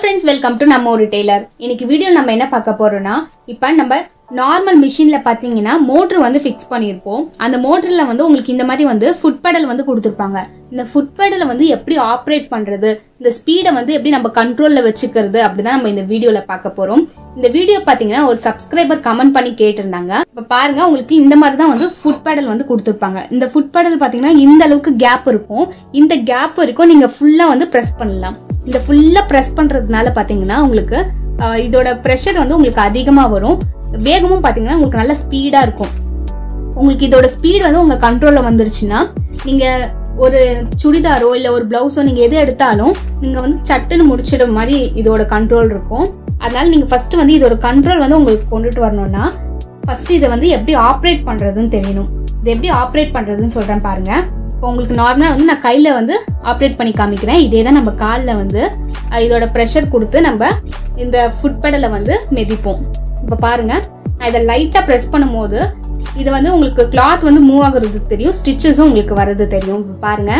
friends welcome to நம்ம ஒரு Taylor இன்னைக்கு வீடியோ நம்ம என்ன பார்க்க போறோம்னா இப்போ நம்ம நார்மல் மிஷினில் பார்த்தீங்கன்னா மோட்ரு வந்து ஃபிக்ஸ் பண்ணியிருப்போம் அந்த மோட்டரில் வந்து உங்களுக்கு இந்த மாதிரி வந்து ஃபுட் பெடல் வந்து கொடுத்துருப்பாங்க இந்த ஃபுட் பெடலை வந்து எப்படி ஆப்ரேட் பண்ணுறது இந்த ஸ்பீடை வந்து எப்படி நம்ம கண்ட்ரோலில் வச்சுக்கிறது அப்படிதான் நம்ம இந்த வீடியோவில் பார்க்க போகிறோம் இந்த வீடியோ பார்த்தீங்கன்னா ஒரு சப்ஸ்கிரைபர் கமெண்ட் பண்ணி கேட்டிருந்தாங்க இப்போ பாருங்க உங்களுக்கு இந்த மாதிரி தான் வந்து ஃபுட் பெடல் வந்து கொடுத்துருப்பாங்க இந்த ஃபுட் பெடல் பார்த்தீங்கன்னா இந்த அளவுக்கு கேப் இருக்கும் இந்த கேப் வரைக்கும் நீங்கள் ஃபுல்லாக வந்து ப்ரெஸ் பண்ணலாம் இந்த ஃபுல்லாக ப்ரெஸ் பண்ணுறதுனால பார்த்தீங்கன்னா உங்களுக்கு அஹ், இதோட ப்ரெஷர் வந்து உங்களுக்கு அதிகமாக வரும் வேகமும் பார்த்தீங்கன்னா உங்களுக்கு நல்ல ஸ்பீடாக இருக்கும் உங்களுக்கு இதோட ஸ்பீட் வந்து உங்கள் கண்ட்ரோலில் வந்துருச்சுன்னா நீங்கள் ஒரு சுடிதாரோ இல்லை ஒரு ப்ளவுஸோ நீங்கள் எது எடுத்தாலும் நீங்கள் வந்து சட்டுன்னு முடிச்சிட மாதிரி இதோட கண்ட்ரோல் இருக்கும் அதனால நீங்கள் ஃபஸ்ட்டு வந்து இதோட கண்ட்ரோல் வந்து உங்களுக்கு கொண்டுட்டு வரணும்னா ஃபஸ்ட்டு இதை வந்து எப்படி ஆப்ரேட் பண்ணுறதுன்னு தெரியணும் இது எப்படி ஆப்ரேட் பண்ணுறதுன்னு சொல்கிறேன் பாருங்கள் இப்போ உங்களுக்கு நார்மலாக வந்து நான் கையில் வந்து ஆப்ரேட் பண்ணி காமிக்கிறேன் இதே தான் நம்ம காலில் வந்து அஹ், இதோட ப்ரெஷர் கொடுத்து நம்ம இந்த ஃபுட் பெடலை வந்து மிதிப்போம் இப்போ பாருங்க நான் இதை லைட்டாக ப்ரெஸ் பண்ணும்போது இது வந்து உங்களுக்கு கிளாத் வந்து மூவ் ஆகுறது தெரியும் ஸ்டிச்சஸும் உங்களுக்கு வர்றது தெரியும் இப்போ பாருங்க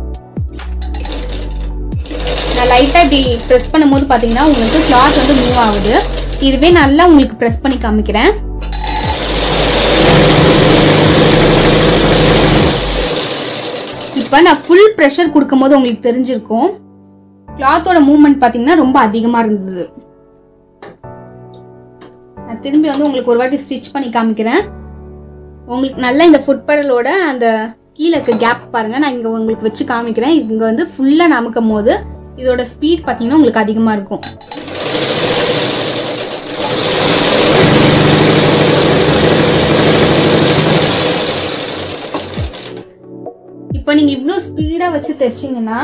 நான் லைட்டாக இப்படி ப்ரெஸ் பண்ணும்போது பார்த்தீங்கன்னா உங்களுக்கு கிளாத் வந்து மூவ் ஆகுது இதுவே நல்லா உங்களுக்கு ப்ரெஸ் பண்ணி காமிக்கிறேன் இப்போ நான் ஃபுல் ப்ரெஷர் கொடுக்கும்போது உங்களுக்கு தெரிஞ்சிருக்கும் கிளாத்தோட மூவ்மெண்ட் பார்த்தீங்கன்னா ரொம்ப அதிகமாக இருந்தது நான் திரும்பி வந்து உங்களுக்கு ஒரு வாட்டி ஸ்டிச் பண்ணி காமிக்கிறேன் உங்களுக்கு நல்லா இந்த ஃபுட் பெடலோட அந்த கீழே இருக்க கேப் பாருங்க நான் இங்கே உங்களுக்கு வச்சு காமிக்கிறேன் இங்கே வந்து ஃபுல்லாக நமக்கும் போது இதோட ஸ்பீட் பார்த்தீங்கன்னா உங்களுக்கு அதிகமாக இருக்கும் இப்போ நீங்கள் இவ்வளோ ஸ்பீடாக வச்சு தைச்சிங்கன்னா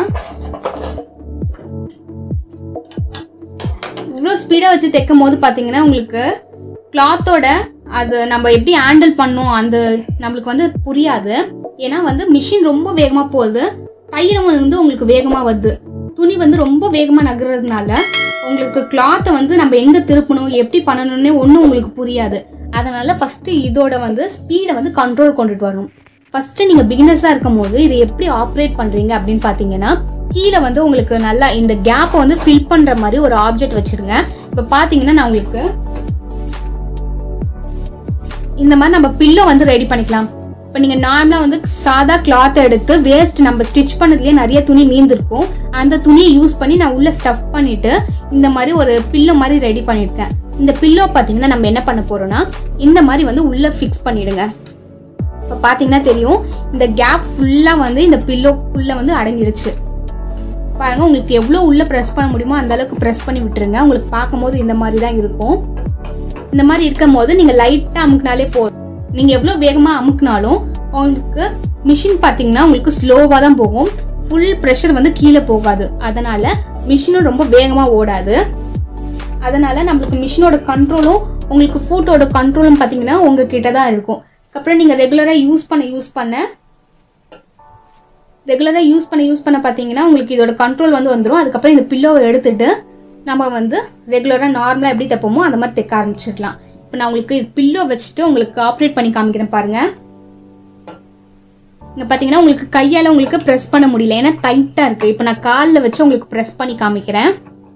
இவ்வளோ ஸ்பீடாக வச்சு தைக்கும் போது பார்த்தீங்கன்னா உங்களுக்கு கிளாத்தோட அது நம்ம எப்படி ஹேண்டில் பண்ணோம் அந்த நம்மளுக்கு வந்து புரியாது ஏன்னா வந்து மிஷின் ரொம்ப வேகமாக போகுது தையலும் வந்து உங்களுக்கு வேகமாக வருது துணி வந்து ரொம்ப வேகமாக நகர்றதுனால உங்களுக்கு கிளாத்தை வந்து நம்ம எங்கே திருப்பணும் எப்படி பண்ணணும்னே ஒன்றும் உங்களுக்கு புரியாது அதனால ஃபஸ்ட்டு இதோட வந்து ஸ்பீடை வந்து கண்ட்ரோல் கொண்டுட்டு வரணும் ஃபஸ்ட்டு நீங்கள் பிகினர்ஸாக இருக்கும் போது இதை எப்படி ஆப்ரேட் பண்ணுறீங்க அப்படின்னு பார்த்தீங்கன்னா கீழே வந்து உங்களுக்கு நல்லா இந்த கேப்பை வந்து ஃபில் பண்ணுற மாதிரி ஒரு ஆப்ஜெக்ட் வச்சிருங்க இப்போ பார்த்தீங்கன்னா நான் உங்களுக்கு இந்த மாதிரி நம்ம பில்லோ வந்து ரெடி பண்ணிக்கலாம் இப்போ நீங்கள் நார்மலாக வந்து சாதா கிளாத் எடுத்து வேஸ்ட் நம்ம ஸ்டிச் பண்ணதுலேயே நிறைய துணி மீந்திருக்கும் அந்த துணியை யூஸ் பண்ணி நான் உள்ள ஸ்டஃப் பண்ணிட்டு இந்த மாதிரி ஒரு பில்லோ மாதிரி ரெடி பண்ணியிருக்கேன் இந்த பில்லோ பார்த்தீங்கன்னா நம்ம என்ன பண்ண போறோம்னா இந்த மாதிரி வந்து உள்ள ஃபிக்ஸ் பண்ணிடுங்க இப்போ பார்த்தீங்கன்னா தெரியும் இந்த கேப் ஃபுல்லாக வந்து இந்த பில்லோக்குள்ளே வந்து அடங்கிடுச்சு பாருங்க உங்களுக்கு எவ்வளோ உள்ள ப்ரெஸ் பண்ண முடியுமோ அந்த அளவுக்கு ப்ரெஸ் பண்ணி விட்டுருங்க உங்களுக்கு பார்க்கும்போது இந்த மாதிரி தான் இருக்கும் இந்த மாதிரி இருக்கும் போது நீங்கள் லைட்டாக அமுக்குனாலே போதும் நீங்கள் எவ்வளோ வேகமாக அமுக்குனாலும் உங்களுக்கு மிஷின் பார்த்தீங்கன்னா உங்களுக்கு ஸ்லோவாக தான் போகும் ஃபுல் ப்ரெஷர் வந்து கீழே போகாது அதனால மிஷினும் ரொம்ப வேகமாக ஓடாது அதனால நம்மளுக்கு மிஷினோட கண்ட்ரோலும் உங்களுக்கு ஃபுட்டோட கண்ட்ரோலும் பார்த்தீங்கன்னா உங்ககிட்ட தான் இருக்கும் அப்புறம் நீங்கள் ரெகுலராக யூஸ் பண்ண யூஸ் பண்ண ரெகுலராக யூஸ் பண்ண யூஸ் பண்ண பார்த்தீங்கன்னா உங்களுக்கு இதோட கண்ட்ரோல் வந்து வந்துடும் அதுக்கப்புறம் இந்த பில்லோவை எடுத்துட்டு நம்ம வந்து ரெகுலராக நார்மலாக எப்படி தைப்போமோ அந்த மாதிரி தைக்க ஆரம்பிச்சிடலாம் இப்போ நான் உங்களுக்கு பில்லோ வச்சுட்டு உங்களுக்கு ஆப்ரேட் பண்ணி காமிக்கிறேன் பாருங்க இங்கே பார்த்தீங்கன்னா உங்களுக்கு கையால் உங்களுக்கு ப்ரெஸ் பண்ண முடியல ஏன்னா டைட்டாக இருக்குது இப்போ நான் காலில் வச்சு உங்களுக்கு ப்ரெஸ் பண்ணி காமிக்கிறேன்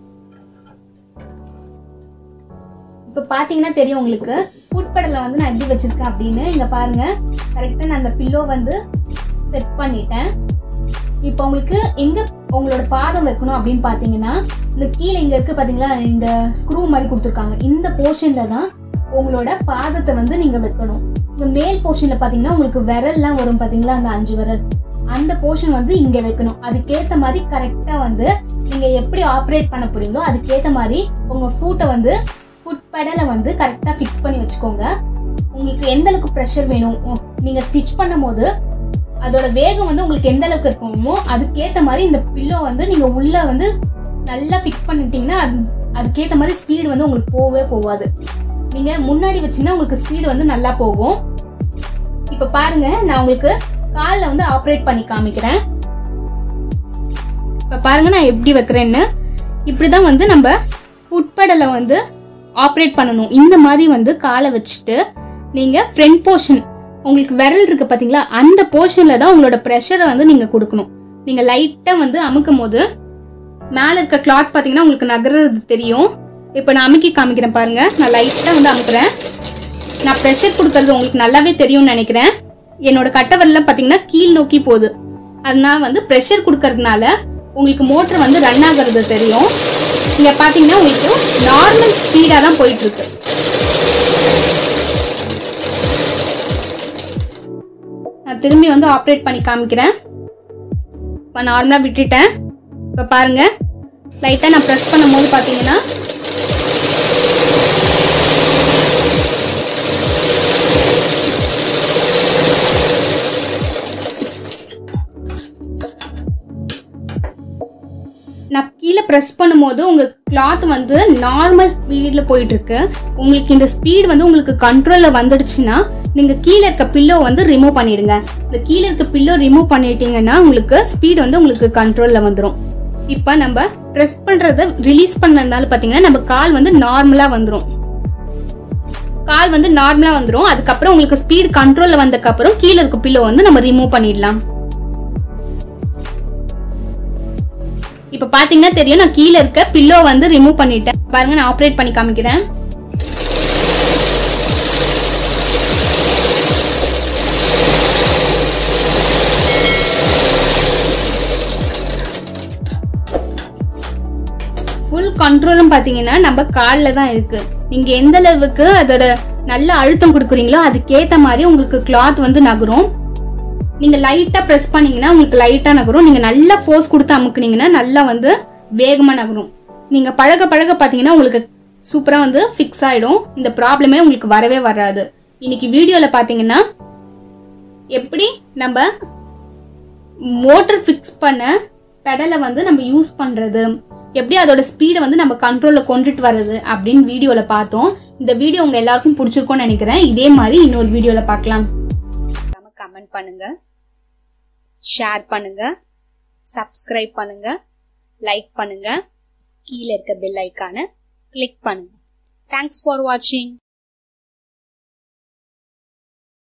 இப்போ பார்த்தீங்கன்னா தெரியும் உங்களுக்கு ஃபுட் பெடலை வந்து நான் எப்படி வச்சிருக்கேன் அப்படின்னு இங்கே பாருங்க கரெக்டாக நான் அந்த பில்லோ வந்து செட் பண்ணிட்டேன் இப்போ உங்களுக்கு எங்க உங்களோட பாதம் வைக்கணும் அப்படின்னு பார்த்தீங்கன்னா இந்த கீழே இங்க இருக்கு பாத்தீங்களா இந்த ஸ்க்ரூ மாதிரி கொடுத்துருக்காங்க இந்த போர்ஷன்ல தான் உங்களோட பாதத்தை வந்து நீங்க வைக்கணும் இந்த மேல் போர்ஷன்ல பாத்தீங்கன்னா உங்களுக்கு விரல்லாம் வரும் பாத்தீங்களா அந்த அஞ்சு விரல் அந்த போர்ஷன் வந்து இங்க வைக்கணும் அதுக்கேத்த மாதிரி கரெக்டா வந்து நீங்க எப்படி ஆப்ரேட் பண்ண போறீங்களோ அதுக்கேத்த மாதிரி உங்க ஃபூட்டை வந்து ஃபுட் பெடலை வந்து கரெக்டா ஃபிக்ஸ் பண்ணி வச்சுக்கோங்க உங்களுக்கு எந்த அளவுக்கு ப்ரெஷர் வேணும் உ- நீங்க ஸ்டிச் பண்ணும்போது அதோட வேகம் வந்து உங்களுக்கு எந்த அளவுக்கு இருக்குமோ அதுக்கேத்த மாதிரி இந்த பில்லோ வந்து நீங்க உள்ள வந்து நல்லா ஃபிக்ஸ் பண்ணிட்டீங்கன்னா அது அதுக்கேத்த மாதிரி ஸ்பீடு வந்து உங்களுக்கு போகவே போகாது நீங்க முன்னாடி வச்சீங்கன்னா உங்களுக்கு ஸ்பீடு வந்து நல்லா போகும் இப்ப பாருங்க நான் உங்களுக்கு காலில் வந்து ஆப்ரேட் பண்ணி காமிக்கிறேன் இப்ப பாருங்க நான் எப்படி வைக்கிறேன்னு இப்படிதான் வந்து நம்ம ஃபுட் பெடலை வந்து ஆப்ரேட் பண்ணணும் இந்த மாதிரி வந்து காலை வச்சுட்டு நீங்க ஃப்ரண்ட் போர்ஷன் உங்களுக்கு விரல் இருக்கு பாத்தீங்களா அந்த போர்ஷன்ல தான் உங்களோட ப்ரெஷரை வந்து நீங்க கொடுக்கணும் நீங்க லைட்டா வந்து அமுக்கும் போது மேல இருக்க கிளாத் பாத்தீங்கன்னா உங்களுக்கு நகர்றது தெரியும் இப்போ நான் அமுக்கி காமிக்கிறேன் பாருங்க நான் லைட்டா வந்து அமுக்குறேன் நான் ப்ரெஷர் கொடுக்கறது உங்களுக்கு நல்லாவே தெரியும்னு நினைக்கிறேன் என்னோட கட்டவரில் பாத்தீங்கன்னா கீழ் நோக்கி போகுது அதனால வந்து ப்ரெஷர் கொடுக்கறதுனால உங்களுக்கு மோட்டர் வந்து ரன் ஆகுறது தெரியும் இங்க பாத்தீங்கன்னா உங்களுக்கு நார்மல் ஸ்பீடா தான் போயிட்டு இருக்கு நான் திரும்பி வந்து ஆப்ரேட் பண்ணி காமிக்கிறேன் இப்போ நார்மலாக விட்டுட்டேன் இப்போ பாருங்க லைட்டாக நான் ப்ரெஸ் பண்ணும்போது பார்த்தீங்கன்னா நான் கீழே ப்ரெஸ் பண்ணும்போது உங்களுக்கு கிளாத் வந்து நார்மல் ஸ்பீடில் போயிட்டு இருக்கு உங்களுக்கு இந்த ஸ்பீட் வந்து உங்களுக்கு கண்ட்ரோலில் வந்துடுச்சுன்னா நீங்கள் கீழே இருக்க பில்லோ வந்து ரிமூவ் பண்ணிடுங்க இந்த கீழே இருக்க பில்லோ ரிமூவ் பண்ணிட்டீங்கன்னா உங்களுக்கு ஸ்பீட் வந்து உங்களுக்கு கண்ட்ரோலில் வந்துடும் இப்போ நம்ம ப்ரெஸ் பண்ணுறத ரிலீஸ் பண்ணதுனால பார்த்தீங்கன்னா நம்ம கால் வந்து நார்மலாக வந்துடும் கால் வந்து நார்மலாக வந்துடும் அதுக்கப்புறம் உங்களுக்கு ஸ்பீட் கண்ட்ரோலில் வந்ததுக்கப்புறம் கீழே இருக்க பில்லோ வந்து நம்ம ரிமூவ் பண்ணிடலாம் இப்போ பாத்தீங்கன்னா தெரியும் நான் கீழே இருக்க பில்லோ வந்து ரிமூவ் பண்ணிட்டேன் பாருங்க நான் ஆப்ரேட் பண்ணி காமிக்கிறேன் ஃபுல் கண்ட்ரோலும் பாத்தீங்கன்னா நம்ம காலில் தான் இருக்கு நீங்க எந்த அளவுக்கு அதோட நல்ல அழுத்தம் கொடுக்குறீங்களோ அதுக்கேத்த மாதிரி உங்களுக்கு கிளாத் வந்து நகரும் நீங்க லைட்டா பிரஸ் பண்ணீங்கன்னா உங்களுக்கு லைட்டா நகரும் நீங்க நல்லா ஃபோர்ஸ் கொடுத்து அமுக்குனீங்கன்னா நல்லா வந்து வேகமா நகரும் நீங்க பழக பழக பாத்தீங்கன்னா உங்களுக்கு சூப்பரா வந்து ஃபிக்ஸ் ஆயிடும் இந்த ப்ராப்ளமே உங்களுக்கு வரவே வராது இன்னைக்கு வீடியோல பாத்தீங்கன்னா எப்படி நம்ம மோட்டர் ஃபிக்ஸ் பண்ண பெடலை வந்து நம்ம யூஸ் பண்றது எப்படி அதோட ஸ்பீடை வந்து நம்ம கண்ட்ரோல்ல கொண்டுட்டு வர்றது அப்படின்னு வீடியோல பார்த்தோம் இந்த வீடியோ உங்க எல்லாருக்கும் பிடிச்சிருக்கும்னு நினைக்கிறேன் இதே மாதிரி இன்னொரு வீடியோல பார்க்கலாம் கமெண்ட் பண்ணுங்க ஷேர் பண்ணுங்க சப்ஸ்கிரைப் பண்ணுங்க லைக் பண்ணுங்க கீழே இருக்க பெல் ஐக்கானை கிளிக் பண்ணுங்க தேங்க்ஸ் ஃபார் வாட்சிங்